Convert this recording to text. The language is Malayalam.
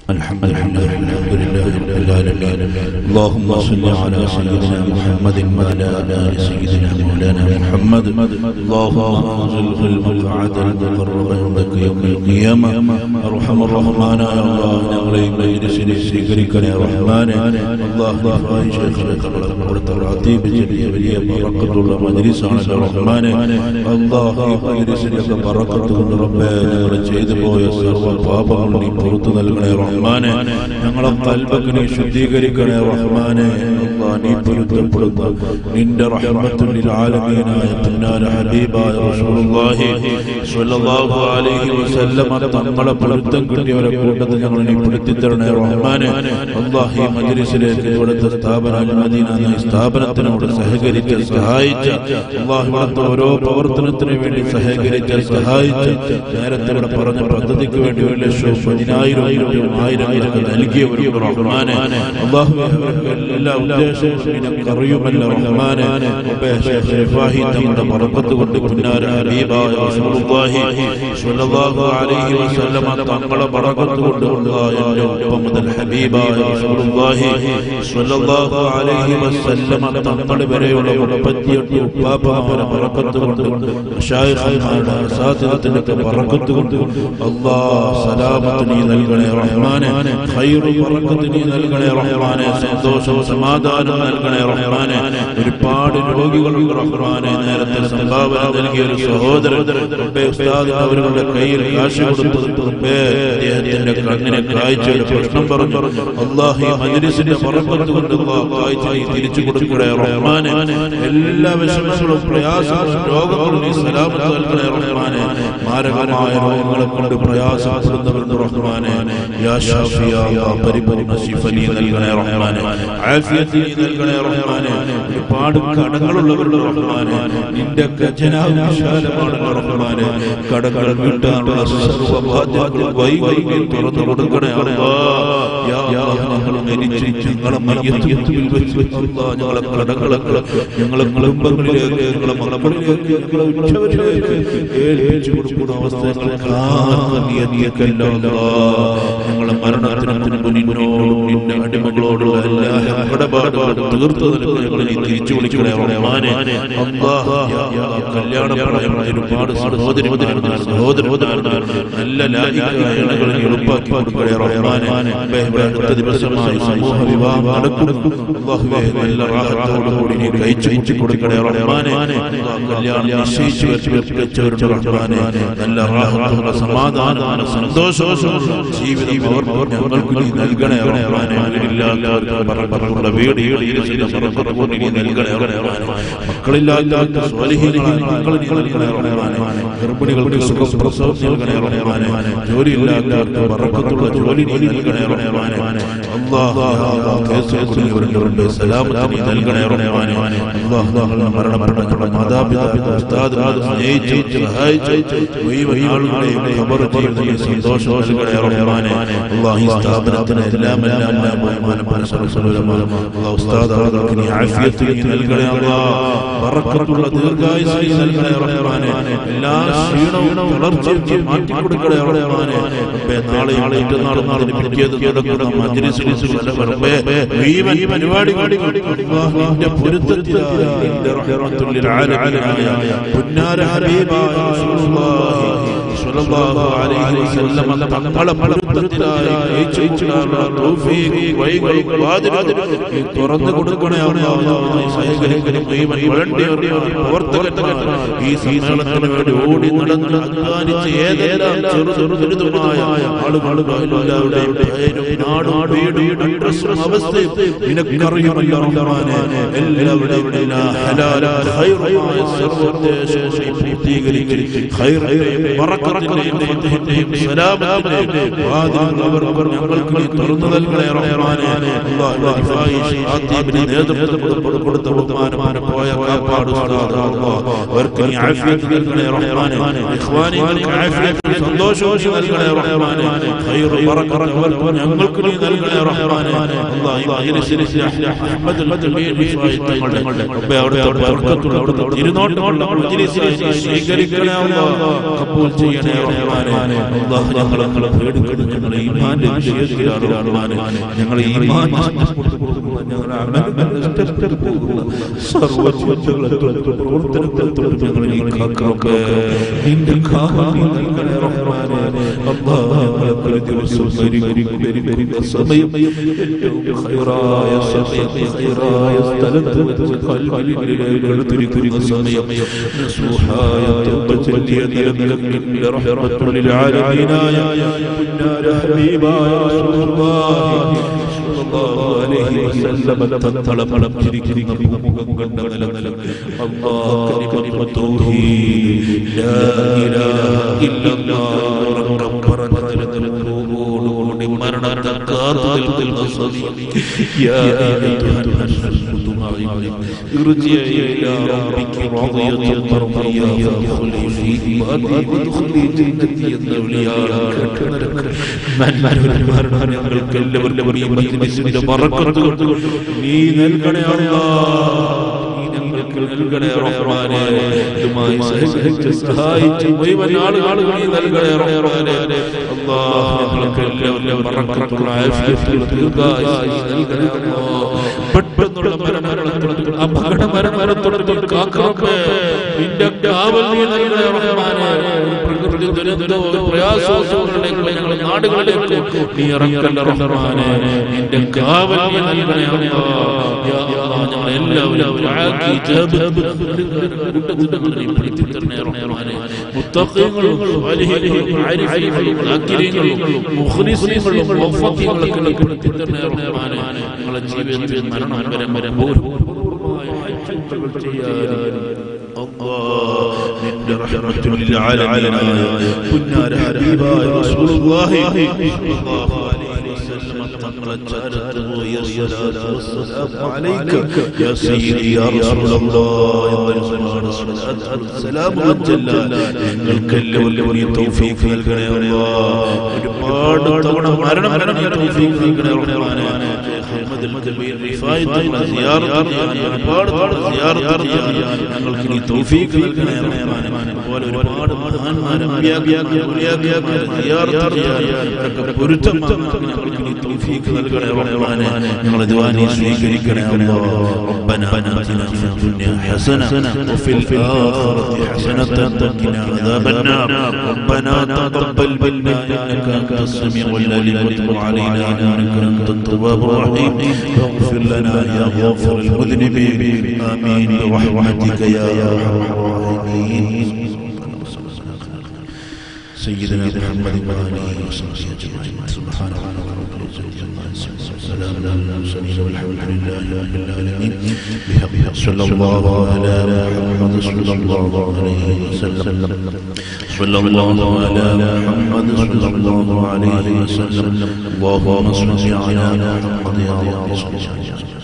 الحمد لله الحمد لله رب العالمين اللهم صل على سيدنا محمد وعلى ال سيدنا مولانا محمد اللهم انزل في المقعد المقرب عندك يوم القيامه ارحم الرحمن يا الله ഞങ്ങളെയും മജ്ലിസിനെ സ്വീകരിക്കണേ റഹ്മാനെ അല്ലാഹു ശേഖരത്തെ കൊടുത്ത റാത്തീബ് ചെറിയ വലിയ ബറക്കത്തുള്ള മജ്ലിസാണ് റഹ്മാനെ അല്ലാഹു ഈ മജ്ലിസിനൊക്കെ ബറക്കത്ത് കൊണ്ട് റബ്ബേ ഞങ്ങൾ ചെയ്തു പോയ സർവ്വ പാപങ്ങളും നീ പുറത്തു നൽകണേ റഹ്മാനെ ഞങ്ങളെ കൽബക്ക് നീ ശുദ്ധീകരിക്കണേ റഹ്മാനെ അല്ലാഹ് നീ പൊരുത്തപ്പെടുന്ന നിന്റെ റഹ്മത്തുൽ ആലമീനായ പുന്നാര ഹബീബായ റസൂലുള്ളാഹി സ്വല്ലല്ലാഹു അലൈഹി വസല്ലം തങ്ങളെ പൊരുത്തം കിട്ടിയവരെ കൂട്ടത്തിൽ ഞങ്ങൾ നീ പെടുത്തി തരണേ റഹ്മാനെ അല്ലാഹ് ഈ മജ്ലിസിലേക്ക് ഇവിടുത്തെ സ്ഥാപന അൽ മദീന എന്ന ഈ സ്ഥാപനത്തിനോട് സഹകരിച്ച് സഹായിച്ച അല്ലാഹ് ഇവിടുത്തെ ഓരോ പ്രവർത്തനത്തിന് വേണ്ടി സഹകരിച്ച് സഹായിച്ച് നേരത്തെ ഇവിടെ പറഞ്ഞ പദ്ധതിക്ക് വേണ്ടി ഒരു ലക്ഷവും പതിനായിരം ആയിരം ആയിരങ്ങളൊക്കെ നൽകിയവരും റഹ്മാനെ അല്ലാഹു എല്ലാ ഉദ്ദേശവും നിനക്ക് അറിയുമല്ലോ റഹ്മാനെ റബ്ബേ ശേഖ് റിഫാഹി തങ്ങളുടെ ബറക്കത്ത് കൊണ്ട് പുന്നാര ഹബീബായ റസൂലുള്ളാഹി സ്വല്ലല്ലാഹു അലൈഹി വസല്ലമ തങ്ങളുടെ ബറക്കത്ത് കൊണ്ട് അല്ലാഹ് എൻ്റെ ഒപ്പം മുതൽ ഹബീബായ റസൂലുള്ളാഹി സ്വല്ലല്ലാഹു അലൈഹി വസല്ലമ തങ്ങൾ വരെയുള്ള മുപ്പത്തിയെട്ട് ഉപ്പാപ്പമാരെ ബറക്കത്ത് കൊണ്ട് മശായിഖന്മാരുടെ അസാദിദത്തിനൊക്കെ ബറക്കത്ത് കൊണ്ട് അല്ലാഹ് സലാമത്ത് നീ നൽകണേ റഹ്മാനെ ഖൈറു ബറക്കത്ത് നീ നൽകണേ റഹ്മാനെ സന്തോഷവും സമാധാനം നൽകണേ റഹ്മാനെ ഒരുപാട് രോഗികൾ റഹ്മാനെ നേരത്തെ സംഭാവന നൽകിയ ഒരു സഹോദരൻ റബ്ബേ ഉസ്താദ് അവരുടെ കയ്യിൽ കാശ് കൊടുത്തത് റബ്ബേ അദ്ദേഹത്തിന്റെ കണ്ണിനെ കാഴ്ച ഒരു പ്രശ്നം പറഞ്ഞു അല്ലാഹ് ഈ മജ്ലിസിന്റെ ബറക്കത്ത് കൊണ്ട് അല്ലാഹ് കാഴ്ച നീ തിരിച്ചു കൊടുക്കണേ റഹ്മാനെ എല്ലാ വിഷമങ്ങളും പ്രയാസങ്ങളും രോഗങ്ങളും നീ സലാമത്ത് നൽകണേ റഹ്മാനെ മാരകമായ രോഗങ്ങളെ കൊണ്ട് പ്രയാസപ്പെടുന്നവരുടെ റഹ്മാനെ യാ ഷാഫി യാ അല്ലാഹ് പരിപൂർണ്ണ ശിഫ നീ നൽകണേ റഹ്മാനെ ആഫിയത്ത് നീ നൽകണേ റഹ്മാനെ ഒരുപാട് കടങ്ങളുള്ളവരുടെ റഹ്മാനെ നിന്റെ ഖജനാവ് വിശാലമാണ് റഹ്മാനെ കടകൾ വീട്ടാനുള്ള സർവ്വ ബാധ്യതകളും വൈകി തുറന്നു കൊടുക്കണേ അല്ലാഹ് യാ അല്ലാഹ് ഞങ്ങൾ മരിച്ചു ഞങ്ങളെ മയ്യത്തിൽ വെച്ച് അല്ലാഹ് ഞങ്ങളെ കടങ്ങളൊക്കെ ഞങ്ങളെ കുടുംബങ്ങളിലേക്ക് ഞങ്ങളെ മക്കളിലേക്ക് ഞങ്ങളെ ഉറ്റവരിലേക്ക് ഏൽപ്പിച്ചു കൊടുക്കുന്ന അവസ്ഥകൾ നീയക്കല്ലോ ഞങ്ങളെ മരണത്തിന് മുൻപ് നിന്നോടും നിന്റെ അടിമകളോടുള്ള എല്ലാ ഇടപാടുകളും തീർത്തു നൽകുന്ന ഞങ്ങളെ നീ തിരിച്ചു വിളിക്കണേ റഹ്മാനെ അല്ലാഹ് യാ അല്ലാഹ് കല്യാണ പ്രായമായ ഒരുപാട് സഹോദരിമാരുണ്ട് സഹോദരന്മാരുണ്ട് നല്ല ലാഹികളായ ഇണകൾ നീ എളുപ്പാക്കി കൊടുക്കണേ റഹ്മാനെ റബ്ബേ, ഇവിടെ അടുത്ത ദിവസമായി സമൂഹ വിവാഹം നടക്കുന്നു അല്ലാഹുവേ നല്ല റാഹത്തോടുകൂടി നീ കഴിച്ചു കൊടുക്കണേ റഹ്മാനെ അല്ലാഹ് കല്യാണം നിശ്ചയിച്ചു വെച്ചവരുടെ റഹ്മാനെ നല്ല റാഹത്തോടെ സമാധാനമാണ് സന്തോഷവും ജീവിതം അവർ അവർ ഞങ്ങൾക്ക് നീ നൽകണേ റഹ്മാനെ വീടില്ലാത്തവർക്ക് പറപ്പറയുള്ള വീട് ഈടിയിരിക്കുന്ന പറപ്പറക്കൊണ്ട് നീ നൽകണേ റഹ്മാനെ മക്കളില്ലാത്ത സ്വാലിഹീനങ്ങളായ മക്കളെ നീ നൽകണേ റഹ്മാനെ ഗർഭിണികൾക്ക് സുഖം പ്രസവം നൽകണേ റഹ്മാനെ ജോലിയില്ലാത്തവർക്ക് പറക്കത്തുള്ള ജോലി നീ നൽകണേ റഹ്മാനെ അല്ലാഹ് യാ അല്ലാഹ് കേസ് കുറിഞ്ഞവരുടെ സലാമത്ത് നീ നൽകണേ റഹ്മാനെ അല്ലാഹ് ഞങ്ങളുടെ മരണപ്പെട്ട ഞങ്ങളുടെ മാതാപിതാ ഉസ്താദ് സ്നേഹിച്ചു സഹായിച്ചു മുഴുവൻ ആളുകളെയും ഖബർ ജീവിതത്തിൽ സന്തോഷങ്ങളെ റഹ്മാനെ അല്ലാഹ് ഈ സ്ഥാപനത്തിന് എല്ലാം എല്ലാം എല്ലാം ബഹുമാനപ്പെട്ട സല്ലല്ലാഹു അല്ലാഹ് ഉസ്താദ് അവർക്ക് നീ ആഫിയത്ത് നീ നൽകണേ അല്ലാഹ് ബറക്കത്തുള്ള ദീർഘായുസ്സ് നീ നൽകണേ റഹ്മാനെ എല്ലാ ക്ഷീണവും തളർച്ചയും മാറ്റി കൊടുക്കണേ റഹ്മാനെ റബ്ബേ നാളെ മറ്റന്നാളും നാളെ പിറ്റേത് നടക്കുന്ന മജ്ലിസിൽ റബ്ബേ മുഴുവൻ പരിപാടികൾ അല്ലാഹ് നിന്റെ പൊരുത്തത്തിലായ നിന്റെ റഹ്മത്തുൽ ആലമീനായ പുന്നാര ഹബീബായ റസൂലുള്ളാഹി സ്വല്ലല്ലാഹു അലൈഹി വസല്ലം തങ്ങളെ പൊരുത്തത്തിലായി കഴിച്ചുകൂടാനുള്ള തൗഫീഖ് വഴികൾ വാതിലുകൾ നീ തുറന്നു കൊടുക്കണേ അല്ലാഹ് സഹകരിക്കുന്ന മുഴുവൻ വളണ്ടിയർമാർ പ്രവർത്തകന്മാർ ഈ സമ്മേളനത്തിന് വേണ്ടി ഓടി നടന്ന് അധ്വാനിച്ച് ഏതെല്ലാം ചെറു ചെറു ദുരിതമായ ആളുകൾ എല്ലാവരുടെയും പേരും നാടും വീടും അഡ്രസ്സും അവസ്ഥയും നിനക്കറിയുമല്ലോ റഹ്മാനെ എല്ലാവരുടെയും എല്ലാ ഹലാലായ ഖൈറുമായ സർവോദ്ദേശവും പൂർത്തീകരിച്ച് ഖൈറിന്റെയും ബറക്കത്തിന്റെയും ഫത്ഹിന്റെയും സലാമത്തിന്റെയും വാതിലുകൾ അവർ അവർ ഞങ്ങൾക്ക് നീ തുറന്നു നൽകണേ റഹ്മാനെ അല്ലാഹു റിഫായി ഷാത്തിബിന് നേതൃത്വം കൊടുത്ത കൊടുത്ത ബഹുമാനമായ പോയ കാപ്പാട് ഉസ്താദ് അല്ലാഹ് അവർക്ക് നീ ആഫിയത്ത് നൽകണേ റഹ്മാനെ ഇഖ്വാനികൾക്ക് ആഫിയത്ത് സന്തോഷവും നൽകണേ റഹ്മാനെ ഖൈറു ബറക്കത്ത് അവർക്ക് ഞങ്ങൾക്ക് നീ നൽകണേ റഹ്മാനെ അല്ലാഹ് ഈ മജ്ലിസിൽ അഹ്മദുൽ മദീൻ റിഫായി തങ്ങളുടെ റബ്ബേ അവിടുത്തെ ബർക്കത്തുള്ള അവിടുത്തെ തിരുനോട്ടമുള്ള മജ്ലിസിനെ നീ സ്വീകരിക്കണേ അല്ലാഹ് കബൂൽ ചെയ്യണേ ചെയ്യണേ റഹ്മാനെ അല്ലാഹ് ഞങ്ങളെ ഞങ്ങളെ പേടിക്കണം ഞങ്ങളെ ഈമാന്റെ വിഷയത്തിലാണ് റഹ്മാനെ ഞങ്ങളെ ഈമാൻ നഷ്ടപ്പെട്ടു പോകുന്ന ഞങ്ങളെ അമലുകൾ നഷ്ടപ്പെട്ടു പോകുന്ന സർവ്വ ചിന്തകളെ പ്രവർത്തനങ്ങളെ തൊട്ട് ഞങ്ങളെ നീ കാക്കറബ്ബേ നിന്റെ കാവൽ നൽകണേ റഹ്മാനെ അല്ലാഹ് ഞങ്ങളെ പല ദിവസവും മരിക്കുന്ന സമയം ഏറ്റവും ഖൈറായ സമയം ഖൈറായ സ്ഥലത്ത് വെച്ച് കൽവിലേക്ക് എടുത്തിരിക്കുന്ന സമയം നസൂഹായ തൗബ ചൊല്ലിയ നിലനിലക്കിന്റെ റഹ്മത്തുൽ ആലമീനായ പുന്നാര ഹബീബായ റസൂലുള്ളാഹി സ്വല്ലല്ലാഹു അലൈഹി വസല്ലം തത്തളപടപ്പിരിക്കുന്ന പൂമുഖം കണ്ട നിലനിലം അല്ലാഹ് കലിമത്തു തൗഹീദ് ലാ ഇലാഹ ഇല്ലല്ലാഹ് റബ്ബ് പറഞ്ഞ നിലനിലത്തോടുകൂടി മരണത്തെ കാത്തു നിൽക്കുന്ന സമയം യാ അയ്യുഹൽ മുത്തുമഇൻ ارجعي إلى ربك راضية مرضية فادخلي في عبادي وادخلي جنتي الأولياء മരണ ഞങ്ങൾക്ക് എല്ലാവർക്കും ഈ മജ്ലിസിന്റെ ബറക്കത്ത് കൊണ്ട് നീ നൽകണേ അല്ലാഹ് നീ ഞങ്ങൾക്ക് നൽകണേ റഹ്മാനേ ഇതുമായി സഹകരിച്ച് സഹായിച്ച് മുഴുവൻ ആളുകൾ നീ നൽകണേ റഹ്മാനേ അല്ലാഹ് ഞങ്ങൾക്ക് എല്ലാവരും ബറക്കത്തുള്ള ആഫിയത്തുള്ള ദീർഘായുസ്സ് നൽകണേ അല്ലാഹ് പെട്ടെന്നുള്ള മരണമരണത്തോട് അപകട മരണമരണത്തോട് കാക്കറപ്പേ നിന്റെ കാവൽ നീ നൽകണേ റഹ്മാനേ പ്രകൃതി ദുരന്തവും പ്രയാസവും ഞങ്ങൾ നാടുകളിലേക്ക് നീ ഇറക്കല്ല റഹ്മാനേ നിന്റെ കാവൽ നീ നൽകണേ അല്ലാഹ് യാ അല്ലാഹ് ഞങ്ങൾ എല്ലാവരും ആക്കി ജബ് കൂട്ടത്തിൽ നീ പിടിച്ചു തരണേ റഹ്മാനേ മുത്തഖീങ്ങളും സ്വാലിഹീങ്ങളും ആരിഫീങ്ങളും ദാക്കിരീങ്ങളും മുഖ്ലിസീങ്ങളും മുവഫഖീങ്ങളും പിടിച്ചു തരണേ റഹ്മാനേ ഞങ്ങളുടെ ജീവിതത്തിൽ മരണം വരെ വരെ പൂർണ്ണമായ ഹജ്ജുകൾ ചെയ്യാൻ നിന്റെ റഹ്മത്തുൽ ആലമീനായ പുന്നാര ഹബീബായ റസൂലുള്ളാഹി സ്വല്ലല്ലാഹു അലൈഹി വസല്ലം തങ്ങളെ ചാരത്ത് പോയ സ്വലാത്തു വസ്സലാമു അലൈക യാ സയ്യിദി യാ റസൂലല്ലാഹ് എന്നൊരു സ്വലാത്തു വസ്സലാമു ചൊല്ലാൻ ഞങ്ങൾക്ക് എല്ലാവർക്കും നീ തൗഫീഖ് നൽകണേ അല്ലാഹ് ഒരുപാട് തവണ മരണം മരണം നീ തൗഫീഖ് നൽകണേ റഹ്മാനേ അഹ്മദ് അൽ കബീർ റിഫായി തങ്ങളെ സിയാറത്ത് ചെയ്യാൻ ഒരുപാട് തവണ സിയാറത്ത് ചെയ്യാൻ ഞങ്ങൾക്ക് നീ തൗഫീഖ് നൽകണേ റഹ്മാനേ അതുപോലെ ഒരുപാട് മഹാന്മാരെ അമ്പിയാക്കൾ ഔലിയാക്കൾ സിയാറത്ത് ചെയ്യാൻ അവരൊക്കെ പൊരുത്തമാക്കാൻ ഞങ്ങൾക്ക് നീ തൗഫീഖ് നൽകണേ റഹ്മാനേ ഞങ്ങളെ ദുആ നീ സ്വീകരിക്കണേ അല്ലാഹ് ربنا آتنا في الدنيا حسنة وفي الآخرة حسنة وقنا عذاب النار ربنا تقبل منا إنك أنت السميع العليم وتب علينا إنك أنت التواب الرحيم واغفر لنا يا غافر المذنبين آمين برحمتك يا أرحم الراحمين سيدنا محمد وآله وصحبه أجمعين سبحان الله رب العزة عما يصفون وسلام على المرسلين والحمد لله رب العالمين بحق صلى الله على محمد صلى الله عليه وسلم صلى الله على محمد صلى الله عليه وسلم اللهم صل على محمد يا رب